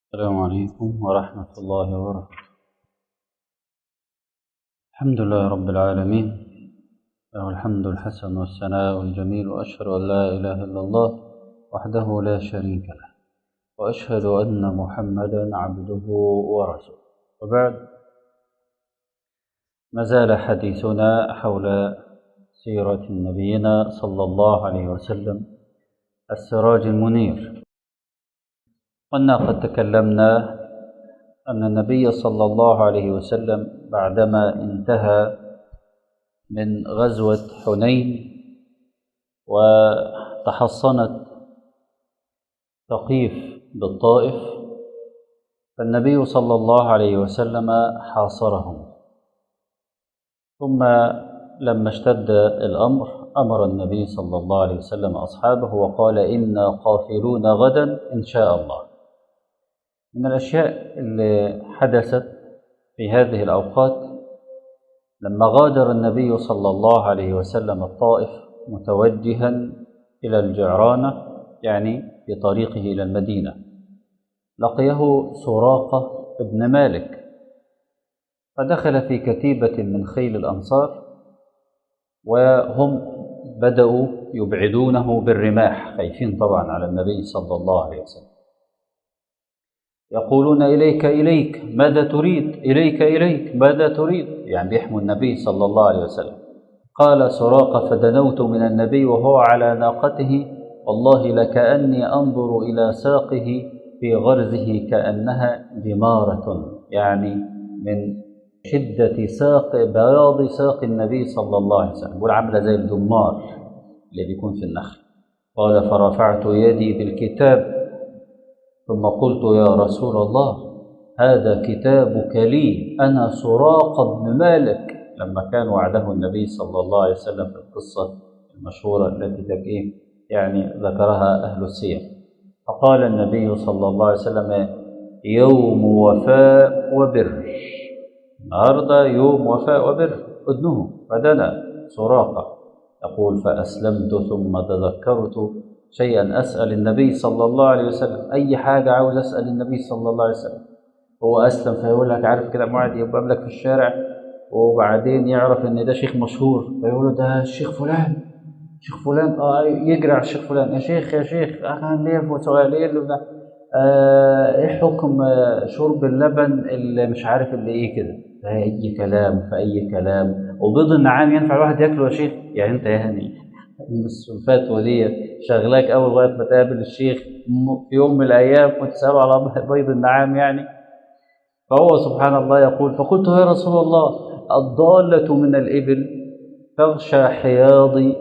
السلام عليكم ورحمة الله وبركاته الحمد لله رب العالمين له الحمد الحسن والثناء الجميل وأشهد أن لا إله إلا الله وحده لا شريك له وأشهد أن محمدا عبده ورسوله وبعد ما زال حديثنا حول سيرة نبينا صلى الله عليه وسلم السراج المنير قلنا قد تكلمنا أن النبي صلى الله عليه وسلم بعدما انتهى من غزوة حنين وتحصنت ثقيف بالطائف فالنبي صلى الله عليه وسلم حاصرهم ثم لما اشتد الأمر أمر النبي صلى الله عليه وسلم أصحابه وقال إنا قافلون غدا إن شاء الله من الأشياء اللي حدثت في هذه الأوقات لما غادر النبي صلى الله عليه وسلم الطائف متوجها إلى الجعرانة يعني في طريقه إلى المدينة لقيه سراقة ابن مالك فدخل في كتيبة من خيل الأنصار وهم بدأوا يبعدونه بالرماح خايفين طبعا على النبي صلى الله عليه وسلم يقولون إليك إليك ماذا تريد إليك إليك ماذا تريد يعني بيحموا النبي صلى الله عليه وسلم قال سراقة فدنوت من النبي وهو على ناقته والله لكأني أنظر إلى ساقه في غرزه كأنها جمارة يعني من شدة ساق بياض ساق النبي صلى الله عليه وسلم يقول عاملة زي الدمار اللي بيكون في النخل قال فرفعت يدي بالكتاب ثم قلت يا رسول الله هذا كتابك لي أنا سراق بن مالك لما كان وعده النبي صلى الله عليه وسلم في القصة المشهورة التي إيه يعني ذكرها أهل السير فقال النبي صلى الله عليه وسلم يوم وفاء وبر النهارده يوم وفاء وبر أذنه فدنا سراقة يقول فأسلمت ثم تذكرت شيئا أسأل النبي صلى الله عليه وسلم أي حاجة عاوز أسأل النبي صلى الله عليه وسلم هو أسلم فيقول لك عارف كده معد يبقى لك في الشارع وبعدين يعرف إن ده شيخ مشهور فيقول له ده الشيخ فلان شيخ فلان اه يجري على الشيخ فلان يا شيخ يا شيخ أنا ليه سؤال ايه اللي ده آه ايه حكم آه شرب اللبن اللي مش عارف اللي ايه كده اي كلام في اي كلام وبيض النعام ينفع الواحد ياكله يا شيخ يعني انت يعني الفتوى دي شغلاك اول لغايه ما تقابل الشيخ في يوم من الايام وتساله على بيض النعام يعني فهو سبحان الله يقول فقلت يا رسول الله الضالة من الإبل تغشى حياضي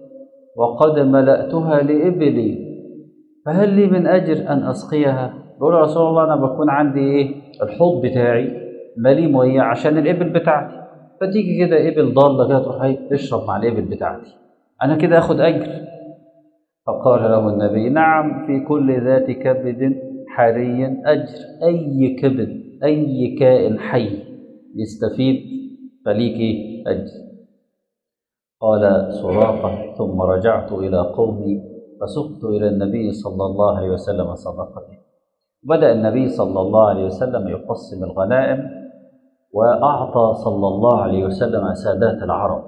وقد ملأتها لإبلي فهل لي من أجر أن أسقيها؟ بقول يا رسول الله أنا بكون عندي إيه؟ الحوض بتاعي مالي مية عشان الإبل بتاعتي فتيجي كده إبل ضالة كده تروح تشرب مع الإبل بتاعتي أنا كده أخد أجر فقال له النبي نعم في كل ذات كبد حري أجر أي كبد أي كائن حي يستفيد فليك أجر قال سراقة ثم رجعت إلى قومي فسقت إلى النبي صلى الله عليه وسلم صدقتي بدأ النبي صلى الله عليه وسلم يقسم الغنائم وأعطى صلى الله عليه وسلم سادات العرب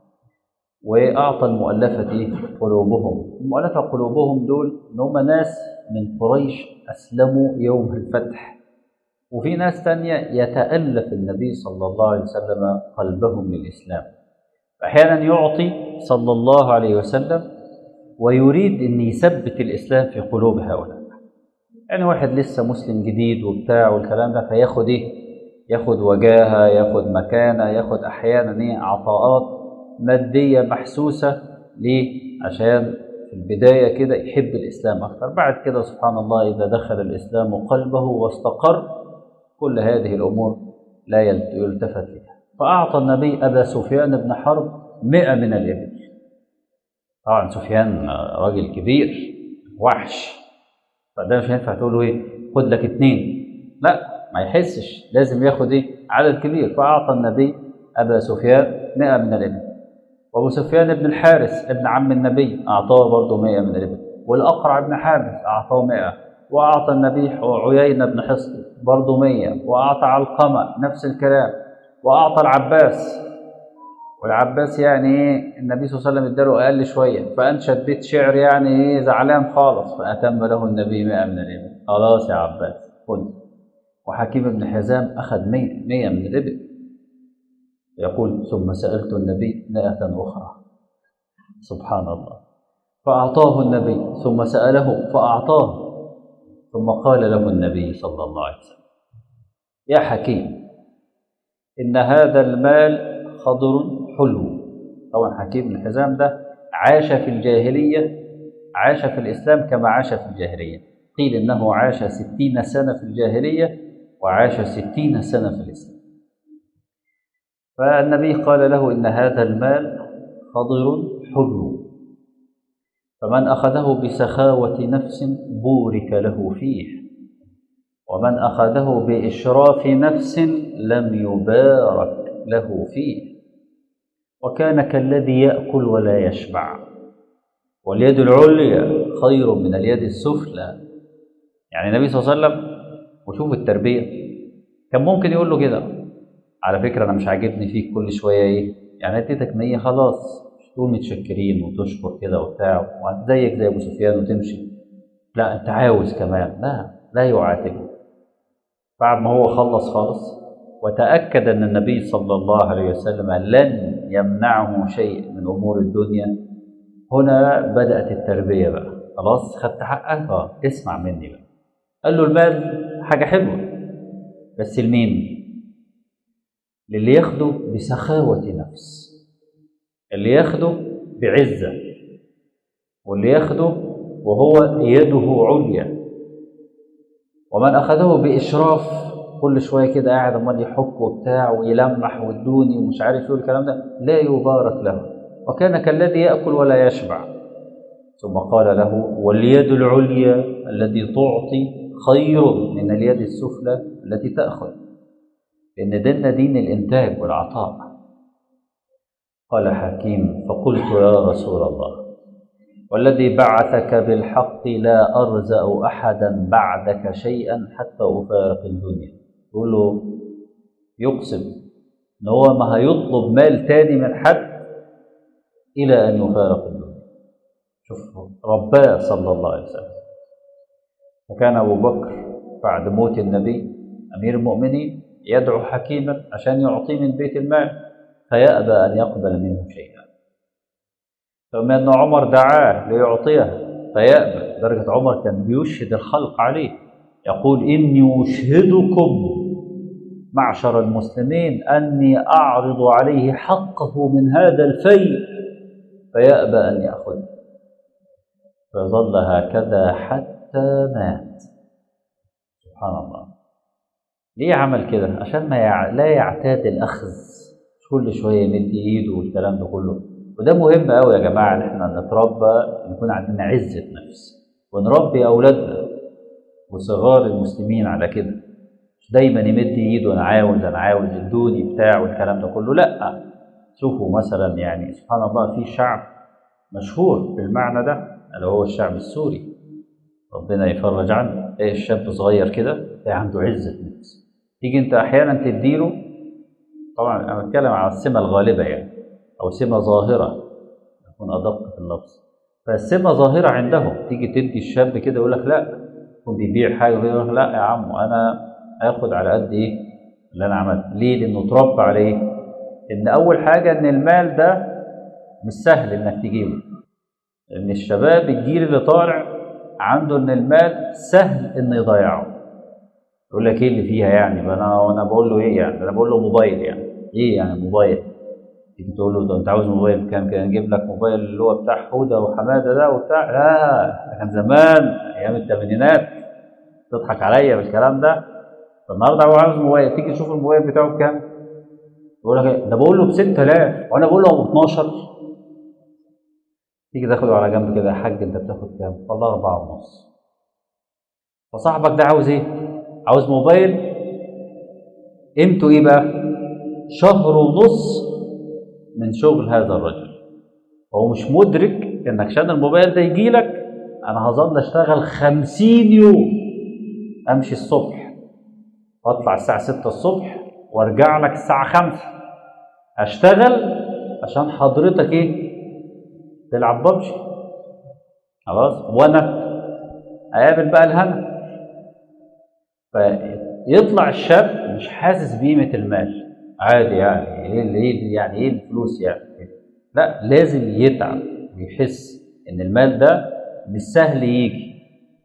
وأعطى المؤلفة قلوبهم المؤلفة قلوبهم دول إن هم ناس من قريش أسلموا يوم الفتح وفي ناس تانية يتألف النبي صلى الله عليه وسلم قلبهم للإسلام أحيانا يعطي صلى الله عليه وسلم ويريد أن يثبت الإسلام في قلوب هؤلاء يعني واحد لسه مسلم جديد وبتاع والكلام ده فياخد إيه ياخد وجاهة ياخد مكانة ياخد أحيانا إيه عطاءات مادية محسوسة ليه؟ عشان في البداية كده يحب الإسلام أكثر بعد كده سبحان الله إذا دخل الإسلام قلبه واستقر كل هذه الأمور لا يلتفت لها فأعطى النبي أبا سفيان بن حرب مئة من الإبل طبعا سفيان راجل كبير وحش فده مش هينفع تقول له ايه خد لك اتنين لا ما يحسش لازم ياخد ايه عدد كبير فأعطى النبي أبا سفيان مئة من الإبل وأبو سفيان بن الحارث ابن عم النبي أعطاه برضه مئة من الإبل والأقرع بن حابس أعطاه مئة وأعطى النبي عيينة بن حصن برضه مية وأعطى علقمة نفس الكلام وأعطى العباس والعباس يعني ايه النبي صلى الله عليه وسلم اداله اقل شويه فانشد بيت شعر يعني ايه زعلان خالص فاتم له النبي 100 من الابل خلاص يا عباس خد وحكيم بن حزام اخذ 100 100 من الابل يقول ثم سالت النبي 100 اخرى سبحان الله فاعطاه النبي ثم ساله فاعطاه ثم قال له النبي صلى الله عليه وسلم يا حكيم ان هذا المال خضر حلو طبعا حكيم بن حزام ده عاش في الجاهلية عاش في الإسلام كما عاش في الجاهلية قيل إنه عاش ستين سنة في الجاهلية وعاش ستين سنة في الإسلام فالنبي قال له إن هذا المال خضر حلو فمن أخذه بسخاوة نفس بورك له فيه ومن أخذه بإشراف نفس لم يبارك له فيه وكان كالذي يأكل ولا يشبع واليد العليا خير من اليد السفلى يعني النبي صلى الله عليه وسلم وشوف التربية كان ممكن يقول له كده على فكرة أنا مش عاجبني فيك كل شوية إيه يعني اديتك مية خلاص تقول متشكرين وتشكر كده وبتاع زيك زي أبو سفيان وتمشي لا أنت عاوز كمان لا لا يعاتبه بعد ما هو خلص خالص وتأكد أن النبي صلى الله عليه وسلم لن يمنعه شيء من أمور الدنيا هنا بدأت التربية بقى خلاص خدت حقك اه اسمع مني بقى قال له المال حاجة حلوة بس لمين؟ للي ياخده بسخاوة نفس اللي ياخده بعزة واللي ياخده وهو يده عليا ومن أخذه بإشراف كل شويه كده قاعد امال يحك وبتاع ويلمح وادوني ومش عارف ايه الكلام ده لا يبارك له وكان كالذي ياكل ولا يشبع ثم قال له واليد العليا التي تعطي خير من اليد السفلى التي تاخذ لان ديننا دين الانتاج والعطاء قال حكيم فقلت يا رسول الله والذي بعثك بالحق لا ارزا احدا بعدك شيئا حتى افارق الدنيا يقول له يقسم ان هو ما هيطلب مال تاني من حد الى ان يفارق الدنيا شوف رباه صلى الله عليه وسلم فكان ابو بكر بعد موت النبي امير المؤمنين يدعو حكيما عشان يعطيه من بيت المال فيأبى ان يقبل منه شيئا ثم ان عمر دعاه ليعطيه فيأبى درجة عمر كان بيشهد الخلق عليه يقول إني أشهدكم معشر المسلمين أني أعرض عليه حقه من هذا الفيء فيأبى أن يأخذ فظل هكذا حتى مات سبحان الله ليه عمل كده عشان ما يع... لا يعتاد الأخذ كل شوية يمد إيده والكلام ده كله وده مهم قوي يا جماعة إن إحنا نتربى يكون عندنا عزة نفس ونربي أولادنا وصغار المسلمين على كده مش دايما يمد ايده انا عاوز انا عاوز ادوني بتاع والكلام ده كله لا شوفوا مثلا يعني سبحان الله في شعب مشهور بالمعنى ده اللي هو الشعب السوري ربنا يفرج عنه ايه الشاب صغير كده تلاقي عنده عزة نفس تيجي انت احيانا تديله طبعا انا بتكلم على السمة الغالبة يعني او سمة ظاهرة يكون ادق في اللفظ فالسمة ظاهرة عندهم تيجي تدي الشاب كده يقول لك لا يكون بيبيع حاجة يقول لك لا يا عم انا هاخد على قد ايه اللي انا عملته ليه لانه اتربى على ايه ان اول حاجه ان المال ده مش سهل انك تجيبه ان الشباب الجيل اللي طالع عنده ان المال سهل انه يضيعه يقول لك ايه اللي فيها يعني انا وانا بقول له ايه يعني انا بقول له موبايل يعني ايه يعني موبايل تيجي تقول له ده انت عاوز موبايل بكام كده نجيب لك موبايل اللي هو بتاع حوده وحماده ده وبتاع لا ده كان زمان ايام الثمانينات تضحك عليا بالكلام ده فالنهارده هو عاوز موبايل تيجي تشوف الموبايل بتاعه بكام يقول لك ده بقول له ب 6000 وانا بقول له ب 12 تيجي تاخده على جنب كده يا حاج انت بتاخد كام؟ والله أربعة ونص فصاحبك ده عاوز ايه؟ عاوز موبايل قيمته ايه بقى؟ شهر ونص من شغل هذا الرجل هو مش مدرك انك عشان الموبايل ده يجي لك انا هظل اشتغل خمسين يوم امشي الصبح واطلع الساعه 6 الصبح وارجع لك الساعه 5 اشتغل عشان حضرتك ايه تلعب ببجي خلاص وانا اقابل بقى الهنا فيطلع الشاب مش حاسس بقيمه المال عادي يعني ايه اللي ايه يعني ايه الفلوس يعني لا لازم يتعب ويحس ان المال ده مش سهل يجي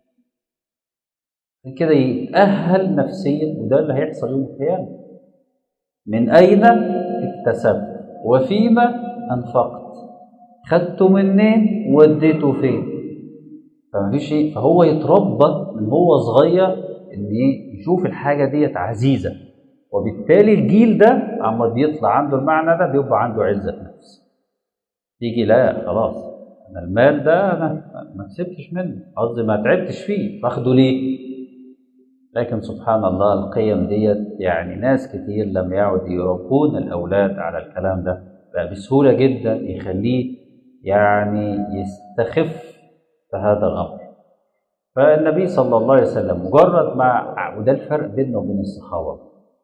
كده يتأهل نفسيا وده اللي هيحصل يوم القيامة من أين اكتسبت وفيما أنفقت خدته منين وديته فين فما فيش ايه فهو يتربى من هو صغير ان ايه يشوف الحاجه ديت عزيزه وبالتالي الجيل ده عما بيطلع عنده المعنى ده بيبقى عنده عزه نفس يجي لا خلاص انا المال ده انا ما كسبتش منه قصدي ما تعبتش فيه فاخده ليه لكن سبحان الله القيم ديت يعني ناس كتير لم يعد يربون الاولاد على الكلام ده بقى بسهوله جدا يخليه يعني يستخف في هذا الامر فالنبي صلى الله عليه وسلم مجرد ما وده الفرق بيننا وبين الصحابه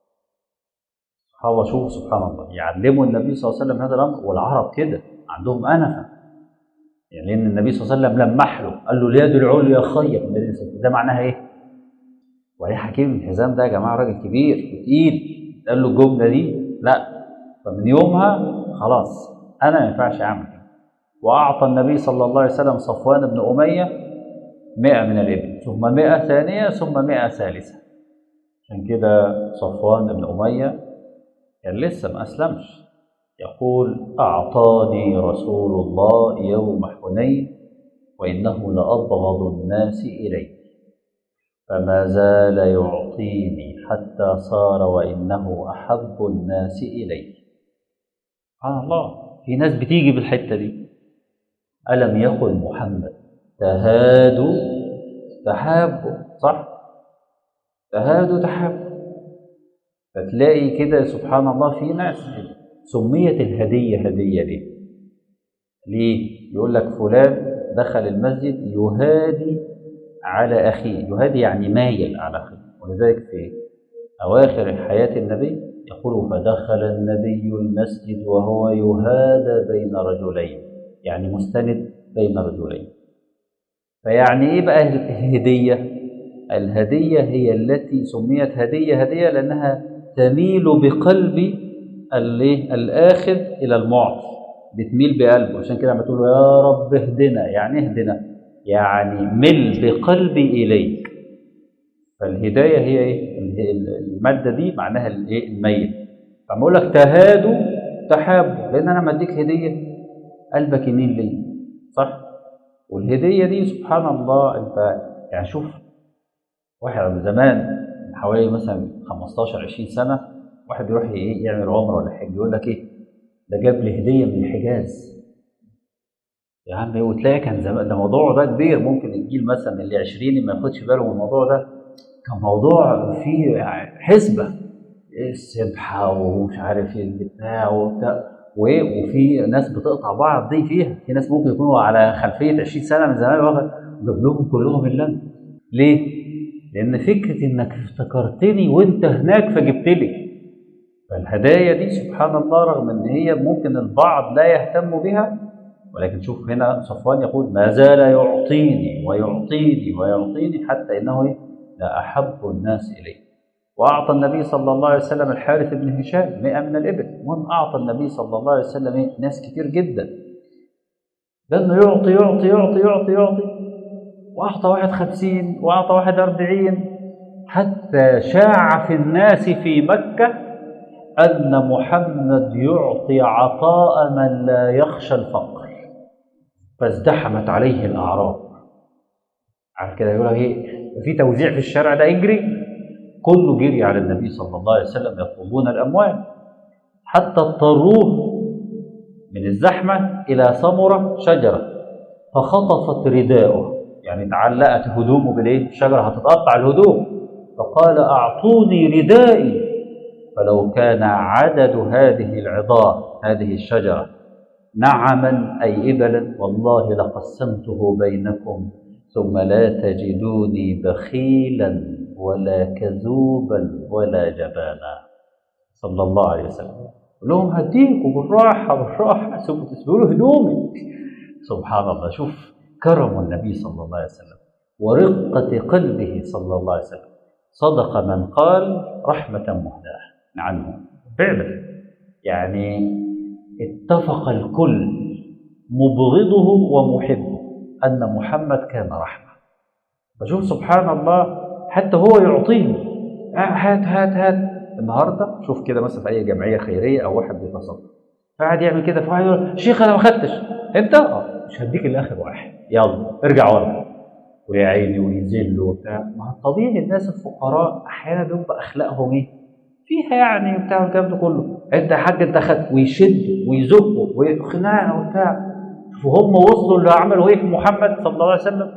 الصحابه شوفوا سبحان الله يعلموا النبي صلى الله عليه وسلم هذا الامر والعرب كده عندهم انفه يعني لان النبي صلى الله عليه وسلم لمح له قال له اليد العليا خير ده معناها ايه؟ وعليه حكيم الحزام ده يا جماعه راجل كبير وتقيل قال له الجمله دي لا فمن يومها خلاص انا ما ينفعش اعمل كده واعطى النبي صلى الله عليه وسلم صفوان بن اميه 100 من الابل ثم 100 ثانيه ثم 100 ثالثه عشان كده صفوان بن اميه كان لسه ما اسلمش يقول اعطاني رسول الله يوم حنين وانه لابغض الناس الي فما زال يعطيني حتى صار وانه احب الناس الي سبحان الله في ناس بتيجي بالحته دي الم يقل محمد تهادوا تحابوا صح تهادوا تحابوا فتلاقي كده سبحان الله في ناس سميت الهديه هديه ليه ليه يقول لك فلان دخل المسجد يهادي على أخيه يهادي يعني مايل على أخيه ولذلك في أواخر حياة النبي يقول فدخل النبي المسجد وهو يهادى بين رجلين يعني مستند بين رجلين فيعني إيه بقى الهدية الهدية هي التي سميت هدية هدية لأنها تميل بقلب الآخذ إلى المعطي بتميل بقلبه عشان كده لما تقول يا رب اهدنا يعني اهدنا يعني مل بقلبي إليك فالهداية هي إيه؟ المادة دي معناها الإيه؟ الميل فما أقول لك تهادوا تحابوا لأن أنا مديك هدية قلبك يميل لي صح؟ والهدية دي سبحان الله أنت يعني شوف واحد من زمان من حوالي مثلا 15 20 سنة واحد يروح إيه يعمل عمرة ولا حاجة يقول لك إيه؟ ده جاب لي هدية من الحجاز يا عم وتلاقي كان زمان ده موضوع ده كبير ممكن الجيل مثلا اللي 20 ما ياخدش باله من الموضوع ده كان موضوع فيه حسبه السبحه ومش عارف البتاع وبتاع وفي ناس بتقطع بعض دي فيها في ناس ممكن يكونوا على خلفيه 20 سنه من زمان واخد جاب لهم كلهم اللم ليه؟ لان فكره انك افتكرتني وانت هناك فجبت لي فالهدايا دي سبحان الله رغم ان هي ممكن البعض لا يهتم بها ولكن شوف هنا صفوان يقول ما زال يعطيني ويعطيني ويعطيني حتى انه لا احب الناس الي واعطى النبي صلى الله عليه وسلم الحارث بن هشام 100 من الابل المهم اعطى النبي صلى الله عليه وسلم إيه؟ ناس كتير جدا لانه يعطي يعطي يعطي يعطي يعطي واعطى واحد خمسين واعطى واحد أربعين حتى شاع في الناس في مكة أن محمد يعطي عطاء من لا يخشى الفقر فازدحمت عليه الأعراب عارف كده يقول ايه في توزيع في الشارع ده يجري كله جري على النبي صلى الله عليه وسلم يطلبون الأموال حتى اضطروه من الزحمة إلى ثمرة شجرة فخطفت رداءه يعني تعلقت هدومه بالايه؟ الشجرة هتتقطع الهدوم فقال أعطوني ردائي فلو كان عدد هذه العظام هذه الشجرة نعما أي إبلا والله لقسمته بينكم ثم لا تجدوني بخيلا ولا كذوبا ولا جبانا صلى الله عليه وسلم يقول لهم هديكم بالراحة بالراحة ثم تسبلوا هدومي سبحان الله شوف كرم النبي صلى الله عليه وسلم ورقة قلبه صلى الله عليه وسلم صدق من قال رحمة مهداة عنه فعلا يعني اتفق الكل مبغضه ومحبه أن محمد كان رحمة فشوف سبحان الله حتى هو يعطيه هات هات هات النهارده شوف كده مثلا في اي جمعيه خيريه او واحد بيتصدق فقعد يعمل كده فواحد يقول شيخ انا ما خدتش انت اه مش هديك الا اخر واحد يلا ارجع ورا ويا عيني ويذل وبتاع ما هو طبيعي الناس الفقراء احيانا بيبقى اخلاقهم ايه؟ فيها يعني بتاع الكلام ده كله انت يا حاج انت خدت ويشد ويزقه وخناقه وبتاع وهم وصلوا اللي عملوا ايه في محمد صلى الله عليه وسلم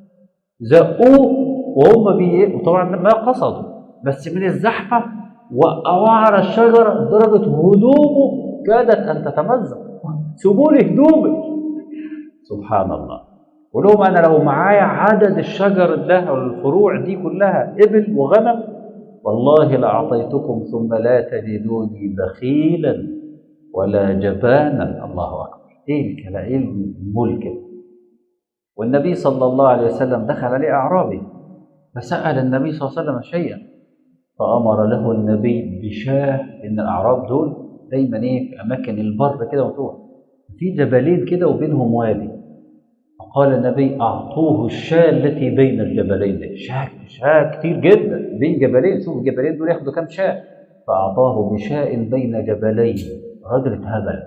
زقوه وهم بي وطبعا ما قصدوا بس من الزحمه وقعوه على الشجره لدرجه هدومه كادت ان تتمزق سيبوا لي هدومي سبحان الله ولهم انا لو معايا عدد الشجر ده والفروع دي كلها ابل وغنم والله لاعطيتكم ثم لا تجدوني بخيلا ولا جبانا الله اكبر ايه الكلام ايه الملك ده والنبي صلى الله عليه وسلم دخل عليه اعرابي فسال النبي صلى الله عليه وسلم شيئا فامر له النبي بشاه ان الاعراب دول دايما ايه في اماكن البر كده وتروح في جبلين كده وبينهم وادي فقال النبي اعطوه الشاة التي بين الجبلين دي شاة شاة كتير جدا بين جبلين شوف الجبلين دول ياخدوا كام شاة فاعطاه بشاء بين جبلين راجل اتهبل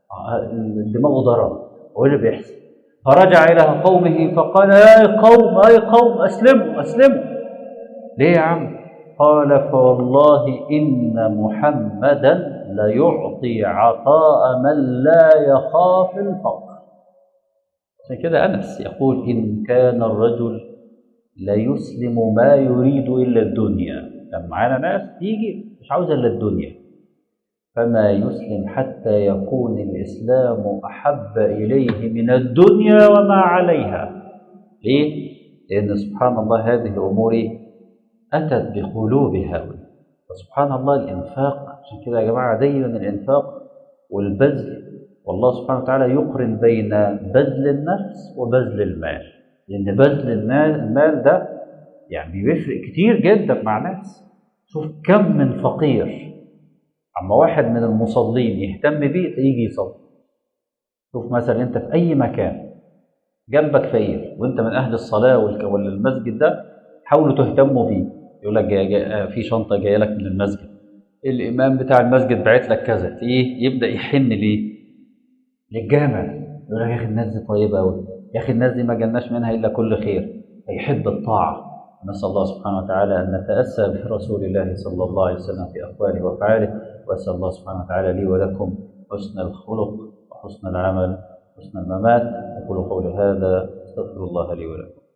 دماغه ضرب هو اللي بيحصل فرجع الى قومه فقال يا قوم اي قوم اسلموا اسلموا ليه يا عم قال فوالله ان محمدا ليعطي عطاء من لا يخاف الفقر عشان كده انس يقول ان كان الرجل ليسلم ما يريد الا الدنيا كان معانا ناس تيجي مش عاوزه الا الدنيا فما يسلم حتى يكون الاسلام احب اليه من الدنيا وما عليها ليه لان سبحان الله هذه الامور اتت بقلوب هؤلاء فسبحان الله الانفاق عشان كده يا جماعه دايما الانفاق والبذل والله سبحانه وتعالى يقرن بين بذل النفس وبذل المال لان بذل المال ده يعني بيفرق كتير جدا مع ناس شوف كم من فقير اما واحد من المصلين يهتم بيه يجي يصلي شوف مثلا انت في اي مكان جنبك فقير وانت من اهل الصلاه ولا المسجد ده حاولوا تهتموا بيه يقول لك جاي جاي في شنطه جايه لك من المسجد الامام بتاع المسجد بعت لك كذا ايه يبدا يحن ليه للجامع يقول لك يا اخي الناس دي طيبه قوي يا اخي الناس دي ما جالناش منها الا كل خير فيحب الطاعه نسال الله سبحانه وتعالى ان نتاسى برسول الله صلى الله عليه وسلم في اقواله وافعاله واسال الله سبحانه وتعالى لي ولكم حسن الخلق وحسن العمل وحسن الممات اقول قولي هذا استغفر الله لي ولكم